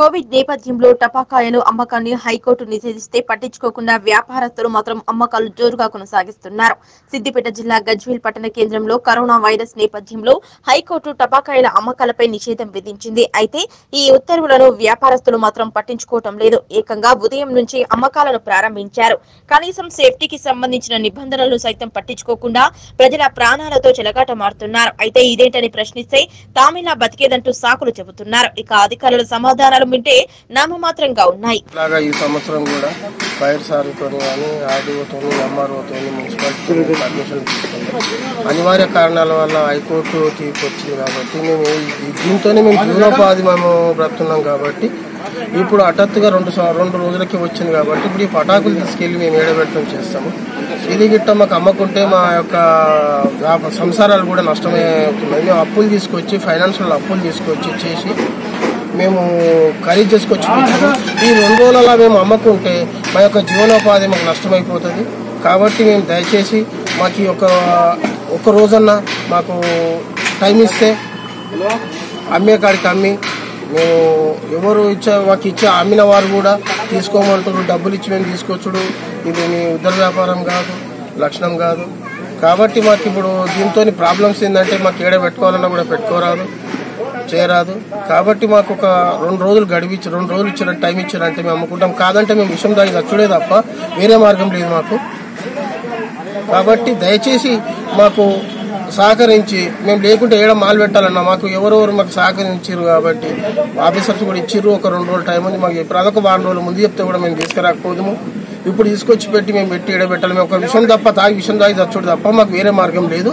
Covid నేపథ్యంలో టపాకాయలు అమ్మకాన్ని హైకోర్టు నిషేధిస్తే పట్టించుకోకుండా వ్యాపారస్తులు మాత్రం అమ్మకాలు జోరుగా కొనసాగిస్తున్నారు సిద్దిపేట జిల్లా గజ్వేల్ పట్టణ కేంద్రంలో కరోనా వైరస్ నేపథ్యంలో హైకోర్టు టపాకాయల అమ్మకాలపై నిషేధం విధించింది అయితే ఈ ఉత్తర్వులను వ్యాపారస్తులు మాత్రం పట్టించుకోవటం లేదు ఏకంగా ఉదయం నుంచి అమ్మకాలను ప్రారంభించారు కనీసం సేఫ్టీకి సంబంధించిన నిబంధనలు సైతం పట్టించుకోకుండా ప్రజల ప్రాణాలతో చెలగాటమాడుతున్నారు అయితే ఇదేంటని ప్రశ్నిస్తే తామిలా బతికేదంటూ సాకులు చెబుతున్నారు ఇక అధికారుల సమాధానాలు వింటే నామమాత్రంగా ఉన్నాయి ఇలాగా ఈ సంవత్సరం కూడా ఫైర్ సార్తో కానీ ఆర్డీఓతో ఎంఆర్ఓతో మున్సిపాలిటీ పర్మిషన్ తీసుకున్నాం అనివార్య కారణాల వల్ల హైకోర్టు తీర్పు వచ్చింది కాబట్టి మేము ఈ- దీంతోనే మేము జీవనోపాధి మేము బ్రతున్నాం కాబట్టి ఇప్పుడు హఠాత్తుగా రెండు సం- రెండు రోజులకి వచ్చింది కాబట్టి ఇప్పుడు ఈ పటాకులు తీసుకెళ్లి మేము ఏడబెట్టడం చేస్తాము ఇది గిట్ట మాకు అమ్మకుంటే మా యొక్క వ్యాప- సంసారాలు కూడా నష్టమే అవుతున్నాయి మేము అప్పులు తీసుకొచ్చి ఫైనాన్షియల్ అప్పులు తీసుకొచ్చి చేసి మేము ఖరీదు చేసుకొచ్చి పెట్టాము. ఈ రెండు రోజులలో మేము అమ్మకుంటే మా యొక్క జీవనోపాధి మాకు నష్టమైపోతుంది కాబట్టి మేము దయచేసి మాకు ఈ ఒక ఒక రోజన్నా మాకు టైం ఇస్తే అమ్మే కాడికి అమ్మి మేము ఎవరు ఇచ్చా మాకు ఇచ్చే అమ్మిన వారు కూడా తీసుకోమంటారు డబ్బులు ఇచ్చి మేము తీసుకొచ్చుడు ఇది మీ ఉద్దర వ్యాపారం కాదు లక్షణం కాదు కాబట్టి మాకు ఇప్పుడు దీంతో ప్రాబ్లమ్స్ ఏంటంటే మాకు ఏడ పెట్టుకోవాలన్నా కూడా పెట్టుకోరాదు చేయరాదు కాబట్టి మాకు ఒక రెండు రోజులు గడిపించి రెండు రోజులు ఇచ్చిన టైం ఇచ్చారంటే మేము అమ్ముకుంటాం కాదంటే మేము విషయం దాగి చచ్చుడే తప్ప వేరే మార్గం లేదు మాకు కాబట్టి దయచేసి మాకు సహకరించి మేము లేకుంటే ఏడ మాలు పెట్టాలన్నా మాకు ఎవరెవరు మాకు సహకరించారు కాబట్టి ఆఫీసర్స్ కూడా ఇచ్చిర్రు ఒక రెండు రోజులు టైం ఉంది మాకు ఇప్పుడు అదొక వారం రోజులు ముందు చెప్తే కూడా మేము తీసుకురాకపోదుము ఇప్పుడు తీసుకొచ్చి పెట్టి మేము పెట్టి ఏడ పెట్టాలి మేము ఒక విషయం తప్ప తాగి విషయం తాగి చచ్చుడు తప్ప మాకు వేరే మార్గం లేదు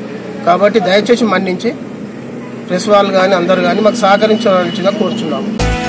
కాబట్టి దయచేసి మన్నించి ప్రెస్ వాళ్ళు కానీ అందరు కానీ మాకు సహకరించాలని కోరుచున్నాము